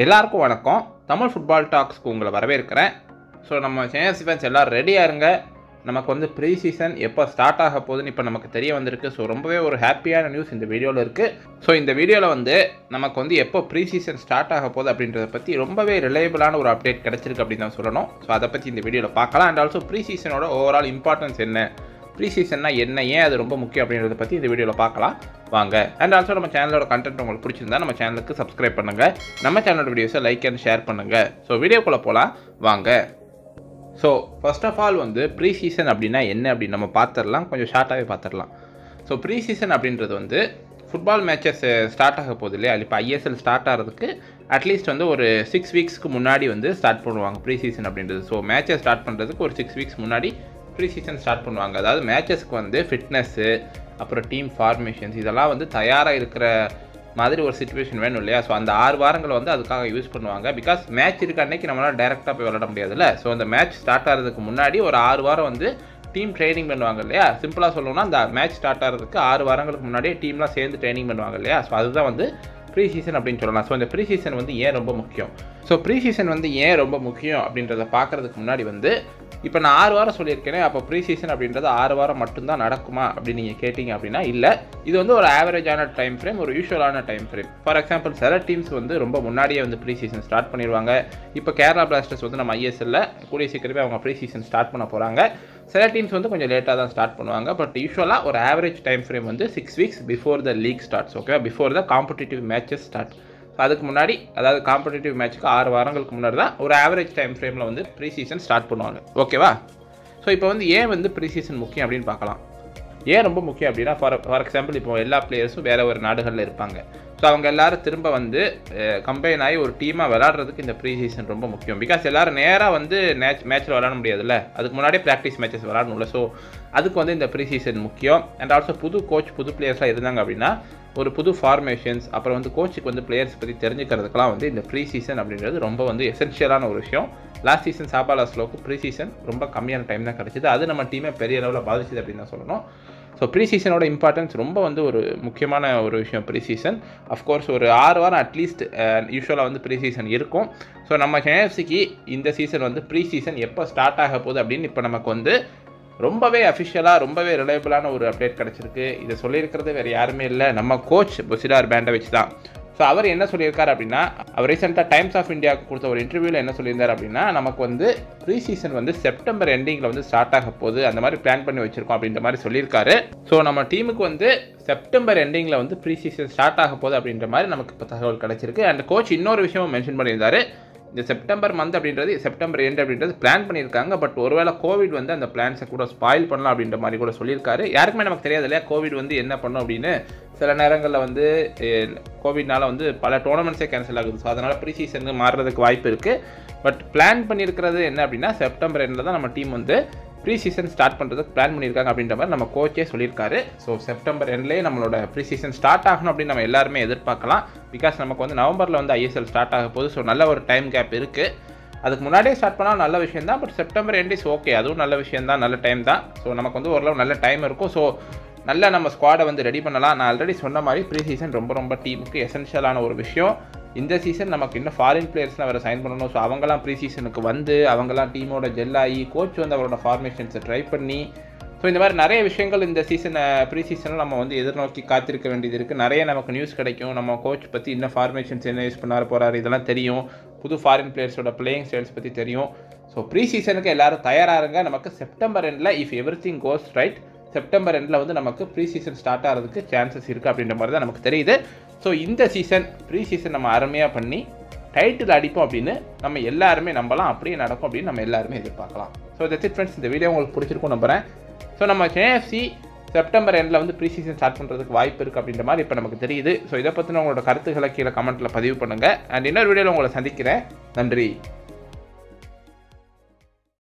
எல்லாருக்கும் வணக்கம் தமிழ் ஃபுட்பால் டாக்ஸ்க்கு உங்களை வரவேற்கிறேன் ஸோ நம்ம சேனல்ஸ் ஃபேன்ஸ் எல்லோரும் ரெடியாக இருங்க நமக்கு வந்து ப்ரீ சீசன் எப்போ ஸ்டார்ட் ஆக போகுதுன்னு இப்போ நமக்கு தெரிய வந்திருக்கு ஸோ ரொம்பவே ஒரு ஹாப்பியான நியூஸ் இந்த வீடியோவில் இருக்குது ஸோ இந்த வீடியோவில் வந்து நமக்கு வந்து எப்போ ப்ரீ சீசன் ஸ்டார்ட் ஆக போகுது அப்படின்றத பற்றி ரொம்பவே ரிலையபிளான ஒரு அப்டேட் கிடச்சிருக்கு அப்படின்னு தான் சொல்லணும் ஸோ அதை பற்றி இந்த வீடியோவில் பார்க்கலாம் அண்ட் ஆல்சோ ப்ரீ சீசனோட ஓவரால் இம்பார்ட்டன்ஸ் என்ன ப்ரீ சீசன்னா என்ன ஏன் அது ரொம்ப முக்கியம் அப்படின்றத பற்றி இந்த வீடியோவில் பார்க்கலாம் வாங்க அண்ட் ஆல்சோ நம்ம சேனலோட கண்டென்ட் உங்களுக்கு பிடிச்சிருந்தா நம்ம சேனலுக்கு சப்ஸ்கிரைப் பண்ணுங்கள் நம்ம சேனலோட வீடியோஸை லைக் அண்ட் ஷேர் பண்ணுங்கள் ஸோ வீடியோக்குள்ளே போகலாம் வாங்க ஸோ ஃபர்ஸ்ட் ஆஃப் ஆல் வந்து ப்ரீ சீசன் அப்படின்னா என்ன அப்படின்னு நம்ம பார்த்துடலாம் கொஞ்சம் ஷார்ட்டாகவே பார்த்துடலாம் ஸோ ப்ரீ சீசன் அப்படின்றது வந்து ஃபுட்பால் மேட்சஸ் ஸ்டார்ட் ஆக போகுது இல்லையா இப்போ ஐஎஸ்எல் ஸ்டார்ட் ஆகிறதுக்கு அட்லீஸ்ட் வந்து ஒரு சிக்ஸ் வீக்ஸ்க்கு முன்னாடி வந்து ஸ்டார்ட் பண்ணுவாங்க ப்ரீ சீசன் அப்படின்றது ஸோ மேட்சை ஸ்டார்ட் பண்ணுறதுக்கு ஒரு சிக்ஸ் வீக்ஸ் முன்னாடி ப்ரீ சீசன் ஸ்டார்ட் பண்ணுவாங்க அதாவது மேட்சஸ்க்கு வந்து ஃபிட்னஸ்ஸு அப்புறம் டீம் ஃபார்மேஷன்ஸ் இதெல்லாம் வந்து தயாராக இருக்கிற மாதிரி ஒரு சுச்சுவேஷன் வேணும் இல்லையா ஸோ அந்த ஆறு வாரங்களை வந்து அதுக்காக யூஸ் பண்ணுவாங்க பிகாஸ் மேட்ச் இருக்க அன்னைக்கு நம்மளால் டேரெக்டாக போய் விளாட முடியாதுல்ல ஸோ அந்த மேட்ச் ஸ்டார்ட் ஆகிறதுக்கு முன்னாடி ஒரு ஆறு வாரம் வந்து டீம் ட்ரைனிங் பண்ணுவாங்க இல்லையா சிம்பிளாக சொல்லணும்னா அந்த மேட்ச் ஸ்டார்ட் ஆகிறதுக்கு ஆறு வாரங்களுக்கு முன்னாடியே டீம்லாம் சேர்ந்து ட்ரைனிங் பண்ணுவாங்க இல்லையா ஸோ அதுதான் வந்து ப்ரீ சீசன் அப்படின்னு சொல்லலாம் ஸோ இந்த ப்ரீ சீசன் வந்து ஏன் ரொம்ப முக்கியம் ஸோ ப்ரீ சீசன் வந்து ஏன் ரொம்ப முக்கியம் அப்படின்றத பார்க்குறதுக்கு முன்னாடி வந்து இப்போ நான் ஆறு வாரம் சொல்லியிருக்கேனே அப்போ ப்ரீ சீசன் அப்படின்றது ஆறு வாரம் மட்டும்தான் நடக்குமா அப்படின்னு நீங்கள் கேட்டிங்க அப்படின்னா இல்லை இது வந்து ஒரு ஆவரேஜான டைம் ஃப்ரேம் ஒரு யூஷுவலான டைம் ஃப்ரேம் ஃபார் எக்ஸாம்பிள் சில டீம்ஸ் வந்து ரொம்ப முன்னாடியே வந்து ப்ரீ சீசன் ஸ்டார்ட் பண்ணிடுவாங்க இப்போ கேரளா பிளாஸ்டர்ஸ் வந்து நம்ம ஐஎஸ்எல்ல கூடிய சீக்கிரமே அவங்க ப்ரீ சீசன் ஸ்டார்ட் பண்ண போகிறாங்க சில டீம்ஸ் வந்து கொஞ்சம் லேட்டாக தான் ஸ்டார்ட் பண்ணுவாங்க பட் யூஸ்வலாக ஒரு ஆவரேஜ் டைம் ஃப்ரேம் வந்து six weeks before the league starts okay before the competitive matches start so அதுக்கு முன்னாடி அதாவது காம்படிட்டிவ் மேட்ச்சுக்கு ஆறு வாரங்களுக்கு முன்னாடி தான் ஒரு ஆவரேஜ் டைம் ஃப்ரேமில் வந்து ப்ரீ சீசன் ஸ்டார்ட் பண்ணுவாங்க ஓகேவா ஸோ இப்போ வந்து ஏன் வந்து ப்ரீ சீசன் முக்கியம் அப்படின்னு பார்க்கலாம் ஏன் ரொம்ப முக்கியம் அப்படின்னா ஃபார் ஃபார் எக்ஸாம்பிள் இப்போ எல்லா பிளேயர்ஸும் வேறு ஒரு நாடுகளில் இருப்பாங்க ஸோ அவங்க எல்லாரும் திரும்ப வந்து கம்பைன் ஆகி ஒரு டீமாக விளாட்றதுக்கு இந்த ப்ரீ சீசன் ரொம்ப முக்கியம் பிகாஸ் எல்லாரும் நேராக வந்து மேட்ச் மேட்ச்சில் விளாட முடியாதுல்ல அதுக்கு முன்னாடியே ப்ராக்டிஸ் மேட்சஸ் விளாடணும்ல ஸோ அதுக்கு வந்து இந்த ப்ரீ சீசன் முக்கியம் அண்ட் ஆல்சோ புது கோச் புது பிளேயர்ஸ்லாம் இருந்தாங்க அப்படின்னா ஒரு புது ஃபார்மேஷன்ஸ் அப்புறம் வந்து கோச்சுக்கு வந்து பிளேயர்ஸ் பற்றி தெரிஞ்சுக்கிறதுக்கெலாம் வந்து இந்த ப்ரீ சீசன் அப்படின்றது ரொம்ப வந்து எசென்ஷியலான ஒரு விஷயம் லாஸ்ட் சீசன் சாபாலா ஸ்லோக்கு ப்ரீ சீசன் ரொம்ப கம்மியான டைம் தான் கிடச்சிது அது நம்ம டீமே பெரிய அளவில் பாதிச்சுது அப்படின்னு தான் சொல்லணும் ஸோ ப்ரீ சீசனோட இம்பார்ட்டன்ஸ் ரொம்ப வந்து ஒரு முக்கியமான ஒரு விஷயம் ப்ரீ சீசன் அஃப்கோர்ஸ் ஒரு ஆறு வாரம் அட்லீஸ்ட் யூஸ்வலாக வந்து ப்ரீ சீசன் இருக்கும் ஸோ நம்ம கேஎஃப்சிக்கு இந்த சீசன் வந்து ப்ரீ சீசன் எப்போ ஸ்டார்ட் ஆக போகுது அப்படின்னு இப்போ நமக்கு வந்து ரொம்பவே அஃபிஷியலாக ரொம்பவே ரிலையபிளான ஒரு அப்டேட் கிடச்சிருக்கு இதை சொல்லியிருக்கிறது வேறு யாருமே இல்லை நம்ம கோச் பொசிடார் பேண்டை வச்சு தான் ஸோ அவர் என்ன சொல்லியிருக்காரு அப்படின்னா அவர் ரீசெண்டாக டைம்ஸ் ஆஃப் இந்தியாவுக்கு கொடுத்த ஒரு இன்டர்வியூவில் என்ன சொல்லியிருந்தார் அப்படின்னா நமக்கு வந்து ப்ரீ சீசன் வந்து செப்டம்பர் எண்டிங்கில் வந்து ஸ்டார்ட் ஆக போகுது அந்த மாதிரி பிளான் பண்ணி வச்சிருக்கோம் அப்படின்ற மாதிரி சொல்லியிருக்காரு ஸோ நம்ம டீமுக்கு வந்து செப்டம்பர் எண்டிங்கில் வந்து ப்ரீ சீசன் ஸ்டார்ட் ஆக போகுது அப்படின்ற மாதிரி நமக்கு இப்போ தகவல் கிடச்சிருக்கு அண்ட் கோச் இன்னொரு விஷயமும் மென்ஷன் பண்ணியிருந்தாரு இந்த செப்டம்பர் மந்த் அப்படின்றது செப்டம்பர் எண்ட் அப்படின்றது பிளான் பண்ணியிருக்காங்க பட் ஒருவேளை கோவிட் வந்து அந்த பிளான்ஸை கூட ஸ்பாயில் பண்ணலாம் அப்படின்ற மாதிரி கூட சொல்லியிருக்காரு யாருக்குமே நமக்கு தெரியாது இல்லையா கோவிட் வந்து என்ன பண்ணும் அப்படின்னு சில நேரங்களில் வந்து கோவிட்னால வந்து பல டோர்னமெண்ட்ஸே கேன்சல் ஆகுது ஸோ அதனால் ப்ரீ சீசனுக்கு மாறுறதுக்கு வாய்ப்பு இருக்குது பட் பிளான் பண்ணியிருக்கிறது என்ன அப்படின்னா செப்டம்பர் எண்டில் தான் நம்ம டீம் வந்து ப்ரீ சீசன் ஸ்டார்ட் பண்ணுறதுக்கு பிளான் பண்ணியிருக்காங்க அப்படின்ற மாதிரி நம்ம கோச்சே சொல்லியிருக்காரு ஸோ செப்டம்பர் எண்ட்லேயே நம்மளோட ப்ரீ சீசன் ஸ்டார்ட் ஆகணும் அப்படின்னு நம்ம எல்லாருமே எதிர்பார்க்கலாம் பிகாஸ் நமக்கு வந்து நவம்பரில் வந்து ஐஎஸ்எல் ஸ்டார்ட் ஆக போகுது ஸோ நல்ல ஒரு டைம் கேப் இருக்குது அதுக்கு முன்னாடியே ஸ்டார்ட் பண்ணால் நல்ல விஷயம் தான் but September end is okay அதுவும் நல்ல விஷயம் தான் நல்ல டைம் தான் ஸோ நமக்கு வந்து ஓரளவு நல்ல டைம் இருக்கும் ஸோ நல்ல நம்ம ஸ்குவாடை வந்து ரெடி பண்ணலாம் நான் ஆல்ரெடி சொன்ன மாதிரி ப்ரீ சீசன் ரொம்ப ரொம்ப டீமுக்கு எசென்ஷியலான ஒரு விஷயம் இந்த சீசன் நமக்கு இன்னும் ஃபாரின் பிளேயர்ஸ்லாம் வேறு சைன் பண்ணணும் ஸோ அவங்களாம் ப்ரீ சீசனுக்கு வந்து அவங்களாம் டீமோட ஜெல் ஆகி கோச் வந்து அவரோட ஃபார்மேஷன்ஸை ட்ரை பண்ணி ஸோ இந்த மாதிரி நிறைய விஷயங்கள் இந்த சீசனை ப்ரீ சீசனில் நம்ம வந்து எதிர்நோக்கி காத்திருக்க வேண்டியது இருக்குது நிறைய நமக்கு நியூஸ் கிடைக்கும் நம்ம கோச் பற்றி இன்னும் ஃபார்மேஷன்ஸ் என்ன யூஸ் பண்ணார் போகிறாரு இதெல்லாம் தெரியும் புது ஃபாரின் பிளேயர்ஸோட பிளேயிங் ஸ்டைல்ஸ் பற்றி தெரியும் ஸோ ப்ரீ சீசனுக்கு எல்லாரும் தயாராருங்க நமக்கு செப்டம்பர் எண்டில் if everything goes right September எண்டில் வந்து நமக்கு ப்ரீ சீசன் ஸ்டார்ட் ஆகிறதுக்கு சான்சஸ் இருக்குது அப்படின்ற மாதிரி தான் நமக்கு தெரியுது ஸோ இந்த சீசன் ப்ரீ சீசன் நம்ம அருமையாக பண்ணி டைட்டில் அடிப்போம் அப்படின்னு நம்ம எல்லாருமே நம்பலாம் அப்படியே நடக்கும் அப்படின்னு நம்ம எல்லாருமே எதிர்பார்க்கலாம் ஸோ தட்ஸ் இட் ஃப்ரெண்ட்ஸ் இந்த வீடியோ உங்களுக்கு பிடிச்சிருக்கும் நம்புறேன் ஸோ நம்ம கேஎஃப்சி செப்டம்பர் எண்டில் வந்து ப்ரீ சீசன் ஸ்டார்ட் பண்ணுறதுக்கு வாய்ப்பு இருக்குது அப்படின்ற மாதிரி இப்போ நமக்கு தெரியுது ஸோ இதை பற்றின உங்களோட கருத்துக்களை கீழே கமெண்ட்டில் பதிவு பண்ணுங்கள் அண்ட் இன்னொரு வீடியோவில் உங்களை சந்திக்கிறேன் நன்றி